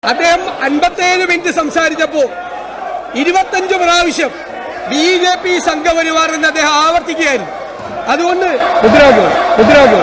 അദ്ദേഹം അൻപത്തേഴ് മിനിറ്റ് സംസാരിച്ചപ്പോ ഇരുപത്തഞ്ച് പ്രാവശ്യം ബി ജെ പി സംഘപരിവാർ എന്ന് അദ്ദേഹം ആവർത്തിക്കുകയായിരുന്നു അതുകൊണ്ട് മുദ്രാഗോ മുദ്രാഗോ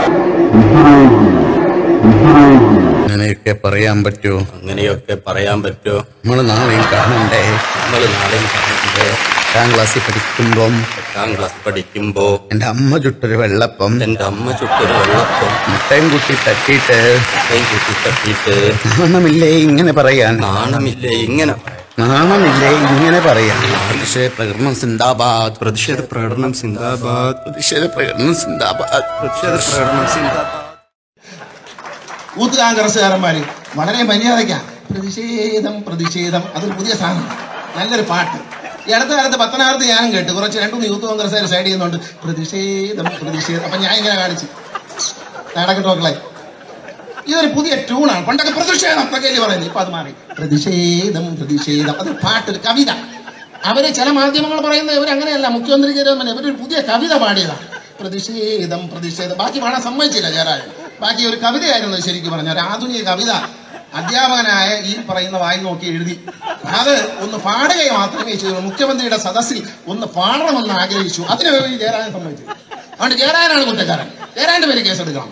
അങ്ങനെയൊക്കെ പറയാൻ പറ്റുമോ അങ്ങനെയൊക്കെ പറയാൻ പറ്റുമോ നമ്മൾ നാളെയും കാണണ്ടേ നമ്മൾ നാളെയും കാണുന്നത് എട്ടാം ക്ലാസ്സിൽ പഠിക്കുമ്പം എട്ടാം ക്ലാസ് പഠിക്കുമ്പോ എന്റെ അമ്മ ചുട്ടൊരു വെള്ളപ്പം എന്റെ അമ്മ ചുട്ടൊരു വെള്ളപ്പം മുട്ടയും കുട്ടി തട്ടിയിട്ട് മുട്ടയും കൂട്ടി തട്ടിയിട്ട് നാണമില്ലേ ഇങ്ങനെ പറയാൻ നാണമില്ലേ ഇങ്ങനെ നാണമില്ലേ ഇങ്ങനെ പറയാൻ പ്രതിഷേധ പ്രകടനം സിന്ദാബാദ് പ്രതിഷേധ പ്രകടനം സിന്ദാബാദ് പ്രതിഷേധ പ്രകടനം സിന്ദാബാദ് പ്രതിഷേധ പ്രകടനം സിന്ദാബാദ് യൂത്ത് കോൺഗ്രസ്സുകാരന്മാര് വളരെ മര്യാദയ്ക്കാണ് പ്രതിഷേധം പ്രതിഷേധം അതൊരു പുതിയ സാധനം നല്ലൊരു പാട്ട് ഈ അടുത്ത കാലത്ത് പത്തനാപുരത്ത് ഞാനും കേട്ടു കുറച്ച് രണ്ടു മൂന്ന് യൂത്ത് കോൺഗ്രസ്സുകാർ സൈഡ് ചെയ്യുന്നുണ്ട് പ്രതിഷേധം പ്രതിഷേധം അപ്പൊ ഞാൻ ഇങ്ങനെ കാണിച്ചു നടക്കട്ടെ മക്കളെ ഇതൊരു പുതിയ ട്യൂണാണ് പണ്ടൊക്കെ പ്രതിഷേധം എന്നൊക്കെയല്ലേ പറയുന്നത് ഇപ്പൊ അത് മാറി പ്രതിഷേധം പ്രതിഷേധം അത് പാട്ട് ഒരു കവിത അവര് ചില മാധ്യമങ്ങൾ പറയുന്നത് ഇവർ അങ്ങനെയല്ല മുഖ്യമന്ത്രി ജയരാജൻ ഇവരൊരു പുതിയ കവിത പാടിയതാണ് പ്രതിഷേധം പ്രതിഷേധം ബാക്കി പാടാൻ സമ്മതിച്ചില്ല ജയരാജൻ ബാക്കി ഒരു കവിതയായിരുന്നു അത് ശരിക്കും പറഞ്ഞ ഒരു ആധുനിക കവിത അധ്യാപകനായ ഈ പറയുന്ന വായി നോക്കി എഴുതി അത് ഒന്ന് പാടുകയെ മാത്രമേ ചെയ്തു മുഖ്യമന്ത്രിയുടെ സദസ്സിൽ ഒന്ന് പാടണമെന്ന് ആഗ്രഹിച്ചു അതിന് ഈ ജയരാജൻ സമ്മതിച്ചു അതുകൊണ്ട് ജയരാജനാണ് കുറ്റക്കാരൻ ജയരാജന്റെ പേര് കേസെടുക്കണം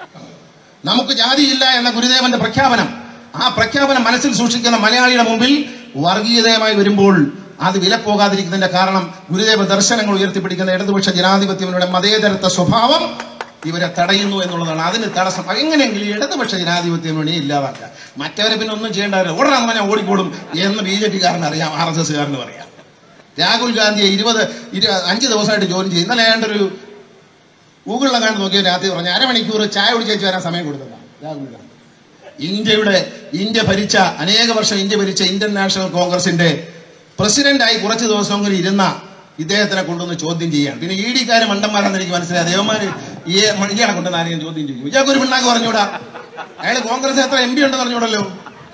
നമുക്ക് ജാതിയില്ല എന്ന ഗുരുദേവന്റെ പ്രഖ്യാപനം ആ പ്രഖ്യാപനം മനസ്സിൽ സൂക്ഷിക്കുന്ന മലയാളിയുടെ മുമ്പിൽ വർഗീയതയുമായി വരുമ്പോൾ അത് വിലപ്പോകാതിരിക്കുന്നതിന്റെ കാരണം ഗുരുദേവ ദർശനങ്ങൾ ഉയർത്തിപ്പിടിക്കുന്ന ഇടതുപക്ഷ ജനാധിപത്യങ്ങളുടെ മതേതരത്വ സ്വഭാവം ഇവരെ തടയുന്നു എന്നുള്ളതാണ് അതിന് തടസ്സം എങ്ങനെയെങ്കിലും ഈ ഇടതുപക്ഷ ജനാധിപത്യം വേണ്ടി ഇല്ലാതാക്കുക മറ്റവരെ പിന്നെ ഒന്നും ചെയ്യേണ്ടവരെ ഓടാൻ പറഞ്ഞാൽ ഓടിക്കോടും എന്ന് ബി ജെ പിക്കാരൻ അറിയാം ആർ എസ് എസ്സുകാരനും അറിയാം രാഹുൽ ഗാന്ധിയെ ഇരുപത് ഇരു അഞ്ച് ദിവസമായിട്ട് ജോലി ചെയ്യും ഇന്നലെ ഏണ്ടൊരു ഗൂഗിളിലെങ്ങാണ്ട് നോക്കിയ രാത്രി പറഞ്ഞു അരമണിക്കൂർ ചായ കുടിച്ചേച്ച് വരാൻ സമയം കൊടുത്തതാണ് രാഹുൽ ഗാന്ധി ഇന്ത്യയുടെ ഇന്ത്യ ഭരിച്ച അനേക വർഷം ഇന്ത്യ ഭരിച്ച ഇന്ത്യൻ നാഷണൽ കോൺഗ്രസിന്റെ പ്രസിഡന്റായി കുറച്ച് ദിവസം കൂടി ഇരുന്ന ഇദ്ദേഹത്തിനെ കൊണ്ടുവന്ന് ചോദ്യം ചെയ്യാൻ പിന്നെ ഇ ഡിക്കാര് മണ്ടന്മാരെന്ന് എനിക്ക് മനസ്സിലായി ദേവന്മാര് ഈ ഇയാളെ കൊണ്ടുവന്ന് ആരെയും ചോദ്യം ചെയ്യും ഇയാൾക്ക് ഒരു പിണ്ണാക്ക് പറഞ്ഞൂടാ അയാൾ കോൺഗ്രസ് എത്ര എം പി ഉണ്ടെന്ന് പറഞ്ഞൂടല്ലോ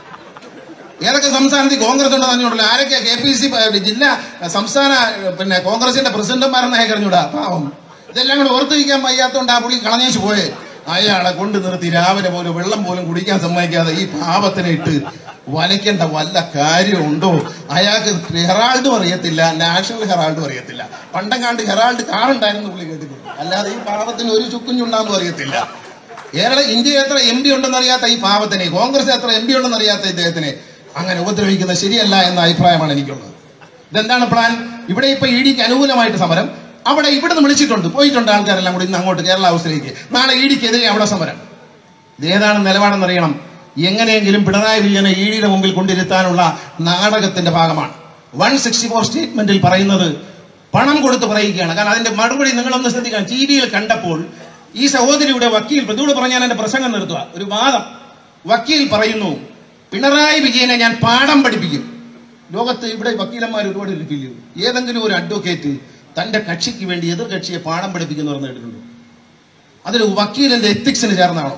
ഏതൊക്കെ സംസ്ഥാനത്തിൽ കോൺഗ്രസ് ഉണ്ടെന്ന് അറിഞ്ഞൂടല്ലോ ആരൊക്കെ കെ പി സി ജില്ലാ സംസ്ഥാന പിന്നെ കോൺഗ്രസിന്റെ പ്രസിഡന്റുമാരെന്ന് അയാൾക്ക് അറിഞ്ഞൂടാ പാവം ഇതെല്ലാം കൂടെ ഓർത്ത് വയ്ക്കാൻ വയ്യാത്തോണ്ട് ആ പുള്ളി കളഞ്ഞേച്ചു പോയെ അയാളെ കൊണ്ട് നിർത്തി രാവിലെ പോലും വെള്ളം പോലും കുടിക്കാൻ സമ്മതിക്കാതെ ഈ പാപത്തിനെ ഇട്ട് വലയ്ക്കേണ്ട വല്ല കാര്യമുണ്ടോ അയാൾക്ക് ഹെറാൾഡും അറിയത്തില്ല നാഷണൽ ഹെറാൾഡും അറിയത്തില്ല പണ്ടങ്ങാണ്ട് ഹെറാൾഡ് കാറുണ്ടായിരുന്നു പുള്ളി കേട്ടിട്ടുണ്ട് അല്ലാതെ ഈ പാപത്തിന് ഒരു ചുക്കുഞ്ഞുണ്ടാന്നും അറിയത്തില്ല കേരള ഇന്ത്യ എത്ര എം പി ഉണ്ടെന്ന് അറിയാത്ത ഈ പാവത്തിനെ കോൺഗ്രസ് എത്ര എം പി ഉണ്ടെന്ന് അറിയാത്ത ഇദ്ദേഹത്തിനെ അങ്ങനെ ഉപദ്രവിക്കുന്നത് ശരിയല്ല എന്ന അഭിപ്രായമാണ് എനിക്കുള്ളത് ഇതെന്താണ് പ്ലാൻ ഇവിടെ ഇപ്പൊ ഇ ഡിക്ക് അനുകൂലമായിട്ട് സമരം അവിടെ ഇവിടുന്ന് വിളിച്ചിട്ടുണ്ട് പോയിട്ടുണ്ട് ആൾക്കാരെല്ലാം കൂടി ഇന്ന് അങ്ങോട്ട് കേരള ഹൗസിലേക്ക് നാളെ ഇ ഡിക്കെതിരെ അവിടെ സമരം ഇത് ഏതാണ് നിലപാടെന്ന് അറിയണം എങ്ങനെയെങ്കിലും പിണറായി വിജയനെ ഇ ഡിയുടെ മുമ്പിൽ കൊണ്ടിരുത്താനുള്ള നാടകത്തിന്റെ ഭാഗമാണ് വൺ സിക്സ്റ്റി ഫോർ സ്റ്റേറ്റ്മെന്റിൽ പറയുന്നത് പണം കൊടുത്ത് പറയിക്കുകയാണ് കാരണം അതിന്റെ മറുപടി നിങ്ങളൊന്ന് ശ്രദ്ധിക്കണം ടി വിയിൽ കണ്ടപ്പോൾ ഈ സഹോദരിയുടെ വക്കീൽ പ്രതിയോട് പറഞ്ഞാൽ എന്റെ പ്രസംഗം നിർത്തുക ഒരു വാദം വക്കീൽ പറയുന്നു പിണറായി വിജയനെ ഞാൻ പാഠം പഠിപ്പിക്കും ലോകത്ത് ഇവിടെ വക്കീലന്മാർ ഒരുപാട് ഇരിക്കില്ലയോ ഏതെങ്കിലും ഒരു അഡ്വക്കേറ്റ് തന്റെ കക്ഷിക്ക് വേണ്ടി എതിർ കക്ഷിയെ പാഠം പഠിപ്പിക്കുന്നു എന്ന് കേട്ടിട്ടുണ്ടോ അതിൽ വക്കീലിന്റെ എത്തിക്സിന് ചേർന്നാണോ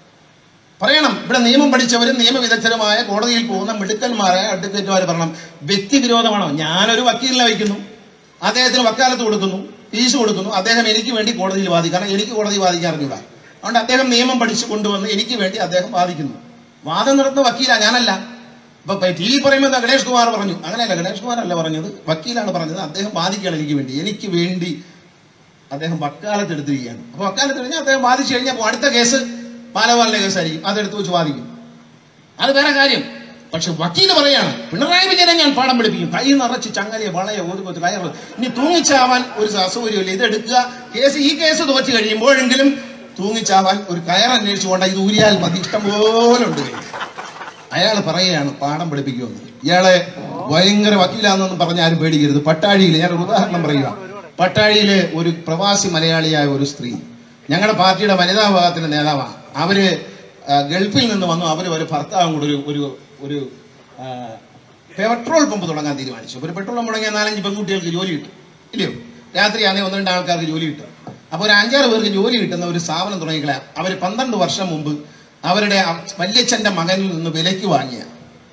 പറയണം ഇവിടെ നിയമം പഠിച്ചവരും നിയമവിദഗ്ധരുമായ കോടതിയിൽ പോകുന്ന മിടുക്കന്മാരായ അഡ്വക്കേറ്റുമാർ പറയണം വ്യക്തിവിരോധമാണോ ഞാനൊരു വക്കീലിനെ വയ്ക്കുന്നു അദ്ദേഹത്തിന് വക്കാലത്ത് കൊടുക്കുന്നു ഫീസ് കൊടുക്കുന്നു അദ്ദേഹം എനിക്ക് വേണ്ടി കോടതിയിൽ വാദിക്കും കാരണം എനിക്ക് കോടതി വാദിക്കാൻ അറിഞ്ഞൂടാ അതുകൊണ്ട് അദ്ദേഹം നിയമം പഠിച്ചു കൊണ്ടുവന്ന് എനിക്ക് വേണ്ടി അദ്ദേഹം വാദിക്കുന്നു വാദം നടത്തുന്ന വക്കീലാ ഞാനല്ല ഇപ്പൊ ടി വി പറയുമ്പോൾ എന്താ ഗണേഷ് കുമാർ പറഞ്ഞു അങ്ങനെയല്ല ഗണേഷ് കുമാർ അല്ല പറഞ്ഞത് വക്കീലാണ് പറഞ്ഞത് അദ്ദേഹം വാദിക്കുകയാണ് എനിക്ക് വേണ്ടി എനിക്ക് വേണ്ടി അദ്ദേഹം വക്കാലത്ത് എടുത്തിരിക്കുകയാണ് അപ്പൊ വക്കാലത്ത് കഴിഞ്ഞാൽ അദ്ദേഹം വാദിച്ചു കഴിഞ്ഞാൽ അപ്പൊ അടുത്ത കേസ് പാലവാലിന്റെ കേസായിരിക്കും അതെടുത്ത് വെച്ച് വാദിക്കും അത് വേറെ കാര്യം പക്ഷെ വക്കീല് പറയാണ് പിണറായി വിജയനെ ഞാൻ പാഠം പഠിപ്പിക്കും കൈ നിറച്ച് ചങ്ങലയെ വളയെ ഒതുകൊത്ത് കയറ് ഇനി തൂങ്ങിച്ചാവാൻ ഒരു അസൗകര്യമില്ല ഇതെടുക്കുക കേസ് ഈ കേസ് തോറ്റ് കഴിയുമ്പോഴെങ്കിലും തൂങ്ങിച്ചാവാൻ ഒരു കയർ അന്വേഷിച്ചു കൊണ്ട ഇത് ഊരിയാൽ മതി ഇഷ്ടം പോലെ ഉണ്ട് കയ്യിൽ. അയാൾ പറയുകയാണ് പാഠം പഠിപ്പിക്കുമെന്ന് ഇയാളെ ഭയങ്കര വക്കീലാണെന്നൊന്നും പറഞ്ഞ ആരും പേടിക്കരുത് പട്ടാഴിയിൽ ഞാൻ ഒരു ഉദാഹരണം പറയുക പട്ടാഴിയിലെ ഒരു പ്രവാസി മലയാളിയായ ഒരു സ്ത്രീ ഞങ്ങളുടെ പാർട്ടിയുടെ വനിതാ വിഭാഗത്തിന്റെ നേതാവാണ് അവര് ആ, ഗൾഫിൽ നിന്ന് വന്നു അവര് ഒരു ഭർത്താവും കൂടെ ഒരു ഒരു ഒരു ആ, പെട്രോൾ പമ്പ് തുടങ്ങാൻ തീരുമാനിച്ചു ഒരു പെട്രോൾ പമ്പ് തുടങ്ങിയ നാലഞ്ച് പെൺകുട്ടികൾക്ക് ജോലി കിട്ടും ഇല്ലയോ രാത്രിയാണെങ്കിൽ ഒന്ന് രണ്ട് ആൾക്കാർക്ക് ജോലി കിട്ടും അപ്പോൾ ഒരു അഞ്ചാറ് പേർക്ക് ജോലി കിട്ടുന്ന ഒരു സ്ഥാപനം തുടങ്ങിക്കളെ അവർ പന്ത്രണ്ട് വർഷം മുമ്പ് അവരുടെ അ- വല്യച്ഛന്റെ മകനിൽ നിന്ന് വിലയ്ക്ക് വാങ്ങിയ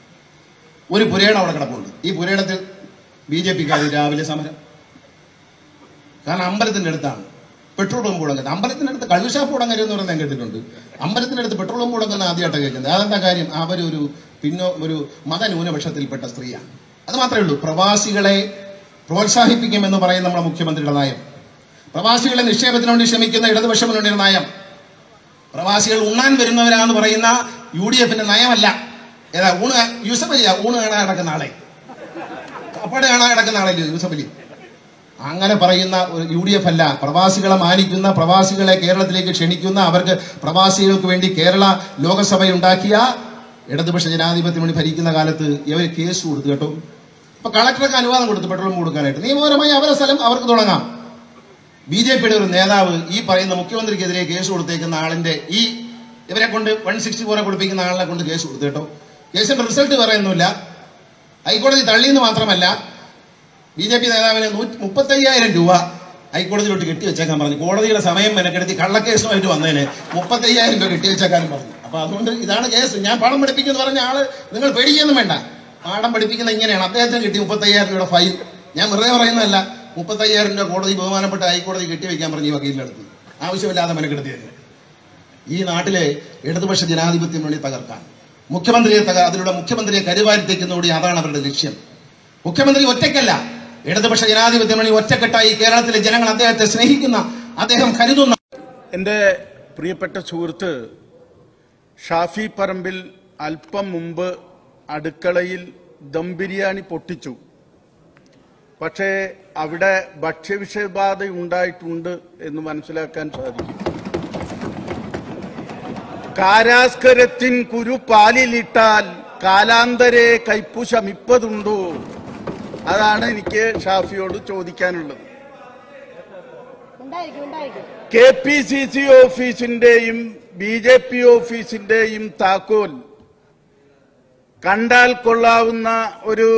ഒരു പുരയിടം അവിടെ കിടപ്പുണ്ട് ഈ പുരയിടത്തിൽ ബി ജെ പിക്കാർ രാവിലെ സമരം കാരണം അമ്പലത്തിന്റെ അടുത്താണ് പെട്രോൾ പമ്പ് തുടങ്ങുന്നത് അമ്പലത്തിന്റെ അടുത്ത് കള്ളുഷാപ്പ് തുടങ്ങരുത് എന്ന് പറഞ്ഞാൽ ഞാൻ കേട്ടിട്ടുണ്ട് അമ്പലത്തിന്റെ അടുത്ത് പെട്രോൾ പമ്പ് തുടങ്ങുന്ന ആദ്യമായിട്ടാണ് കേൾക്കുന്നത് അതെന്താ കാര്യം അവരൊരു പിന്നോ ഒരു മതന്യൂനപക്ഷത്തിൽപ്പെട്ട സ്ത്രീയാണ് അത് മാത്രമേ ഉള്ളൂ പ്രവാസികളെ പ്രോത്സാഹിപ്പിക്കുമെന്ന് പറയുന്ന നമ്മുടെ മുഖ്യമന്ത്രിയുടെ നയം പ്രവാസികളെ നിക്ഷേപത്തിന് വേണ്ടി ശ്രമിക്കുന്ന ഇടതുപക്ഷ മുന്നണിയുടെ നയം പ്രവാസികൾ ഉണ്ണാൻ വരുന്നവരാന്ന് പറയുന്ന യു ഡി എഫിന്റെ നയമല്ല ഏതാ ഊണ് കാ- യൂസഫ് അലിയാ ഊണ് കാണാൻ കിടക്കുന്ന ആളെ കപ്പട കാണാൻ കിടക്കുന്ന ആളല്ലേ യൂസഫ് അലി അങ്ങനെ പറയുന്ന ഒരു യു ഡി എഫ് അല്ല പ്രവാസികളെ മാനിക്കുന്ന പ്രവാസികളെ കേരളത്തിലേക്ക് ക്ഷണിക്കുന്ന അവർക്ക് പ്രവാസികൾക്ക് വേണ്ടി കേരള ലോകസഭ ഉണ്ടാക്കിയ ഇടതുപക്ഷ ജനാധിപത്യം വേണ്ടി ഭരിക്കുന്ന കാലത്ത് ഇവർ കേസ് കൊടുത്തു കേട്ടോ അപ്പൊ കളക്ടർക്ക് അനുവാദം കൊടുത്തു പെട്രോൾ കൊടുക്കാനായിട്ട് നിയമപരമായി അവരെ സ്ഥലം അവർക്ക് തുടങ്ങാം ബി ജെ പിയുടെ ഒരു നേതാവ് ഈ പറയുന്ന മുഖ്യമന്ത്രിക്കെതിരെ കേസ് കൊടുത്തേക്കുന്ന ആളിന്റെ ഈ ഇവരെ കൊണ്ട് വൺ സിക്സ്റ്റി ഫോറെ കൊടുപ്പിക്കുന്ന ആളിനെ കൊണ്ട് കേസ് കൊടുത്തു കേട്ടോ കേസിന്റെ റിസൾട്ട് പറയുന്നില്ല ഹൈക്കോടതി തള്ളിയെന്ന് മാത്രമല്ല ബി ജെ പി നേതാവിന് നൂറ്റി മുപ്പത്തയ്യായിരം രൂപ ഹൈക്കോടതിയിലോട്ട് കെട്ടിവെച്ചേക്കാൻ പറഞ്ഞു കോടതിയുടെ സമയം മെനക്കെടുത്തി കള്ളക്കേസുമായിട്ട് വന്നതിന് മുപ്പത്തയ്യായിരം രൂപ കെട്ടിവെച്ചേക്കാനും പറഞ്ഞു അപ്പൊ അതുകൊണ്ട് ഇതാണ് കേസ് ഞാൻ പണം പഠിപ്പിക്കുമെന്ന് പറഞ്ഞ ആള് നിങ്ങൾ പേടിക്കൊന്നും വേണ്ട പാഠം പഠിപ്പിക്കുന്ന ഇങ്ങനെയാണ് അദ്ദേഹത്തിന് കിട്ടി മുപ്പത്തയ്യായിരം രൂപയുടെ ഫൈൻ ഞാൻ വെറുതെ പറയുന്നതല്ല മുപ്പത്തയ്യായിരം രൂപ കോടതി ബഹുമാനപ്പെട്ട ഹൈക്കോടതി കെട്ടിവെക്കാൻ പറഞ്ഞു ഈ വക്കീലിന്റെ അടുത്ത് ആവശ്യമില്ലാതെ മെനക്കെടുത്തിയത് ഈ നാട്ടിലെ ഇടതുപക്ഷ ജനാധിപത്യം വേണ്ടി തകർക്കാൻ മുഖ്യമന്ത്രിയെ തക അതിലൂടെ മുഖ്യമന്ത്രിയെ കരുവാരിത്തേക്കുന്നതോടെ അതാണ് അവരുടെ ലക്ഷ്യം മുഖ്യമന്ത്രി ഒറ്റയ്ക്കല്ല ഇടതുപക്ഷ ജനാധിപത്യം വേണ്ടി ഒറ്റക്കെട്ടായി കേരളത്തിലെ ജനങ്ങൾ അദ്ദേഹത്തെ സ്നേഹിക്കുന്ന അദ്ദേഹം കരുതുന്ന എൻ്റെ പ്രിയപ്പെട്ട സുഹൃത്ത് ഷാഫി പറമ്പിൽ അല്പം മുമ്പ് അടുക്കളയിൽ ദം ബിരിയാണി പൊട്ടിച്ചു പക്ഷേ അവിടെ ഭക്ഷ്യവിഷബാധ ഉണ്ടായിട്ടുണ്ട് എന്ന് മനസ്സിലാക്കാൻ സാധിക്കും കാരാസ്കരത്തിൻ കുരു പാലിലിട്ടാൽ കാലാന്തരെ കൈപ്പു ശമിപ്പതുണ്ടോ അതാണ് എനിക്ക് ഷാഫിയോട് ചോദിക്കാനുള്ളത് ഉണ്ടായിരിക്കും ഉണ്ടായിരിക്കും കെ പി സി സി ഓഫീസിന്റെയും ബി ജെ പി ഓഫീസിന്റെയും താക്കോൽ കണ്ടാൽ കൊള്ളാവുന്ന ഒരു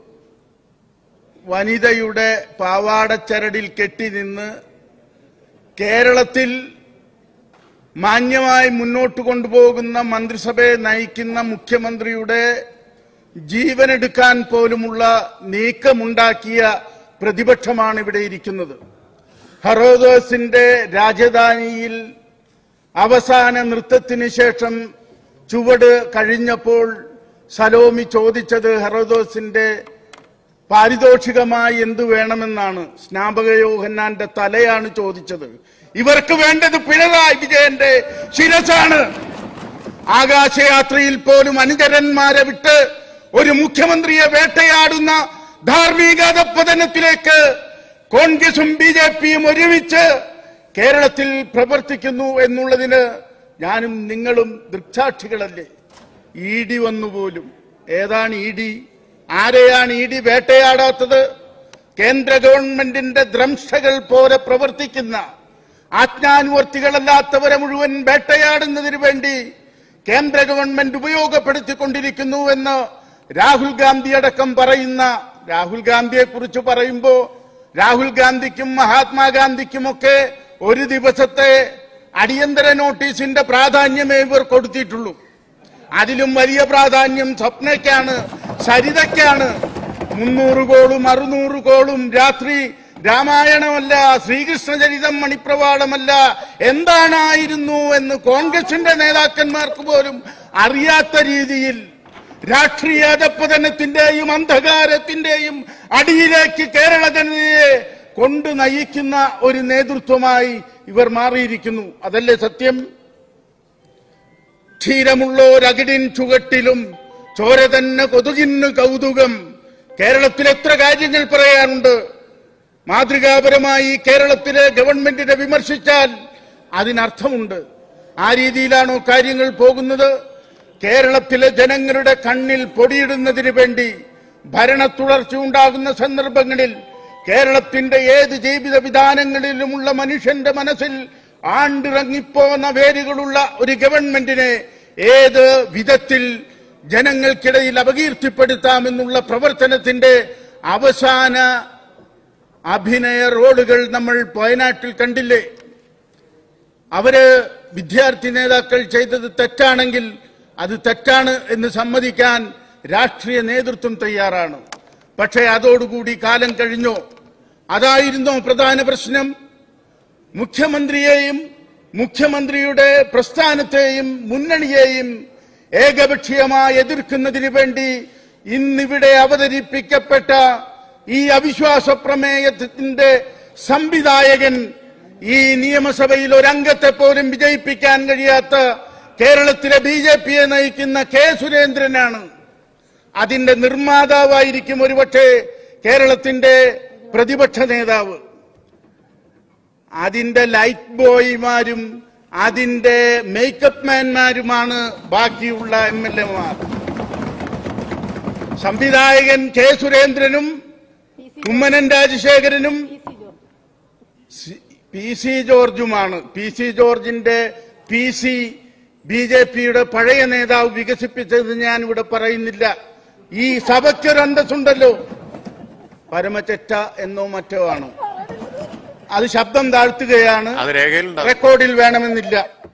വനിതയുടെ പാവാടച്ചരടിൽ കെട്ടി നിന്ന് കേരളത്തിൽ മാന്യമായി മുന്നോട്ട് കൊണ്ടുപോകുന്ന മന്ത്രിസഭയെ നയിക്കുന്ന മുഖ്യമന്ത്രിയുടെ ജീവനെടുക്കാൻ പോലുമുള്ള നീക്കമുണ്ടാക്കിയ പ്രതിപക്ഷമാണ് ഇവിടെ ഇരിക്കുന്നത് ഹറോദോസിന്റെ രാജധാനിയിൽ അവസാന നൃത്തത്തിന് ശേഷം ചുവട് കഴിഞ്ഞപ്പോൾ സലോമി ചോദിച്ചത് ഹറോദോസിന്റെ പാരിതോഷികമായി എന്തു വേണമെന്നാണ് സ്നാപക യോഹന്നാന്റെ തലയാണ് ചോദിച്ചത് ഇവർക്ക് വേണ്ടത് പിണറായി വിജയന്റെ ശിരസാണ് ആകാശയാത്രയിൽ പോലും അനുചരന്മാരെ വിട്ട് ഒരു മുഖ്യമന്ത്രിയെ വേട്ടയാടുന്ന ധാർമ്മിക പതനത്തിലേക്ക് കോൺഗ്രസും ബി ജെ പിയും ഒരുമിച്ച് കേരളത്തിൽ പ്രവർത്തിക്കുന്നു എന്നുള്ളതിന് ഞാനും നിങ്ങളും ദൃക്സാക്ഷികളല്ലേ ഇ ഡി വന്നുപോലും ഏതാണ് ഇ ഡി ആരെയാണ് ഇ ഡി വേട്ടയാടാത്തത് കേന്ദ്ര ഗവൺമെന്റിന്റെ ദ്രംശകൾ പോലെ പ്രവർത്തിക്കുന്ന ആജ്ഞാനുവർത്തികളല്ലാത്തവരെ മുഴുവൻ വേട്ടയാടുന്നതിന് വേണ്ടി കേന്ദ്ര ഗവൺമെന്റ് ഉപയോഗപ്പെടുത്തിക്കൊണ്ടിരിക്കുന്നു എന്ന് രാഹുൽ ഗാന്ധി അടക്കം പറയുന്ന രാഹുൽ ഗാന്ധിയെ കുറിച്ച് പറയുമ്പോ രാഹുൽ ഗാന്ധിക്കും മഹാത്മാഗാന്ധിക്കുമൊക്കെ ഒരു ദിവസത്തെ അടിയന്തര നോട്ടീസിന്റെ പ്രാധാന്യമേ ഇവർ കൊടുത്തിട്ടുള്ളൂ അതിലും വലിയ പ്രാധാന്യം സ്വപ്നയ്ക്കാണ് സരിതയ്ക്കാണ് മുന്നൂറ് കോളും അറുന്നൂറ് കോളും രാത്രി രാമായണമല്ല ശ്രീകൃഷ്ണചരിതം മണിപ്രവാളമല്ല എന്താണായിരുന്നു എന്ന് കോൺഗ്രസിന്റെ നേതാക്കന്മാർക്ക് പോലും അറിയാത്ത രീതിയിൽ രാഷ്ട്രീയ അധപ്പതനത്തിന്റെയും അന്ധകാരത്തിന്റെയും അടിയിലേക്ക് കേരള ജനതയെ കൊണ്ട് നയിക്കുന്ന ഒരു നേതൃത്വമായി ഇവർ മാറിയിരിക്കുന്നു അതല്ലേ സത്യം ക്ഷീരമുള്ളോരകിടിൻ ചുവട്ടിലും ചോര തന്നെ കൊതുകിന് കൗതുകം കേരളത്തിൽ എത്ര കാര്യങ്ങൾ പറയാനുണ്ട് മാതൃകാപരമായി കേരളത്തിലെ ഗവൺമെന്റിനെ വിമർശിച്ചാൽ അതിനർത്ഥമുണ്ട് ആ രീതിയിലാണോ കാര്യങ്ങൾ പോകുന്നത് കേരളത്തിലെ ജനങ്ങളുടെ കണ്ണിൽ പൊടിയിടുന്നതിന് വേണ്ടി ഭരണ തുടർച്ച ഉണ്ടാകുന്ന സന്ദർഭങ്ങളിൽ കേരളത്തിന്റെ ഏത് ജീവിത വിധാനങ്ങളിലുമുള്ള മനുഷ്യന്റെ മനസ്സിൽ ആണ്ടിറങ്ങിപ്പോന്ന വേരുകളുള്ള ഒരു ഗവൺമെന്റിനെ ഏത് വിധത്തിൽ ജനങ്ങൾക്കിടയിൽ അപകീർത്തിപ്പെടുത്താമെന്നുള്ള പ്രവർത്തനത്തിന്റെ അവസാന അഭിനയ റോളുകൾ നമ്മൾ വയനാട്ടിൽ കണ്ടില്ലേ അവര് വിദ്യാർത്ഥി നേതാക്കൾ ചെയ്തത് തെറ്റാണെങ്കിൽ അത് തെറ്റാണ് എന്ന് സമ്മതിക്കാൻ രാഷ്ട്രീയ നേതൃത്വം തയ്യാറാണ് പക്ഷേ അതോടുകൂടി കാലം കഴിഞ്ഞോ അതായിരുന്നോ പ്രധാന പ്രശ്നം മുഖ്യമന്ത്രിയെയും മുഖ്യമന്ത്രിയുടെ പ്രസ്ഥാനത്തെയും മുന്നണിയെയും ഏകപക്ഷീയമായി എതിർക്കുന്നതിന് വേണ്ടി ഇന്നിവിടെ അവതരിപ്പിക്കപ്പെട്ട ഈ അവിശ്വാസ പ്രമേയത്തിന്റെ സംവിധായകൻ ഈ നിയമസഭയിൽ ഒരംഗത്തെ പോലും വിജയിപ്പിക്കാൻ കഴിയാത്ത കേരളത്തിലെ ബി ജെ പിയെ നയിക്കുന്ന കെ സുരേന്ദ്രനാണ് അതിന്റെ നിർമ്മാതാവായിരിക്കും ഒരുപക്ഷെ കേരളത്തിന്റെ പ്രതിപക്ഷ നേതാവ് അതിന്റെ ലൈറ്റ് ബോയ്മാരും അതിന്റെ മേക്കപ്പ് മാൻമാരുമാണ് ബാക്കിയുള്ള എം എൽ എമാർ സംവിധായകൻ കെ സുരേന്ദ്രനും കുമ്മനൻ രാജശേഖരനും സി- പി സി ജോർജുമാണ് പി സി ജോർജിന്റെ പി സി ബി ജെ പിയുടെ പഴയ നേതാവ് വികസിപ്പിച്ചത് ഞാൻ ഇവിടെ പറയുന്നില്ല ഈ സഭയ്ക്കൊരു അന്തസ്സുണ്ടല്ലോ പരമചെറ്റ എന്നോ മറ്റോ ആണ് അത് ശബ്ദം താഴ്ത്തുകയാണ് അത് രേഖയിലുണ്ടാവും റെക്കോർഡിൽ വേണമെന്നില്ല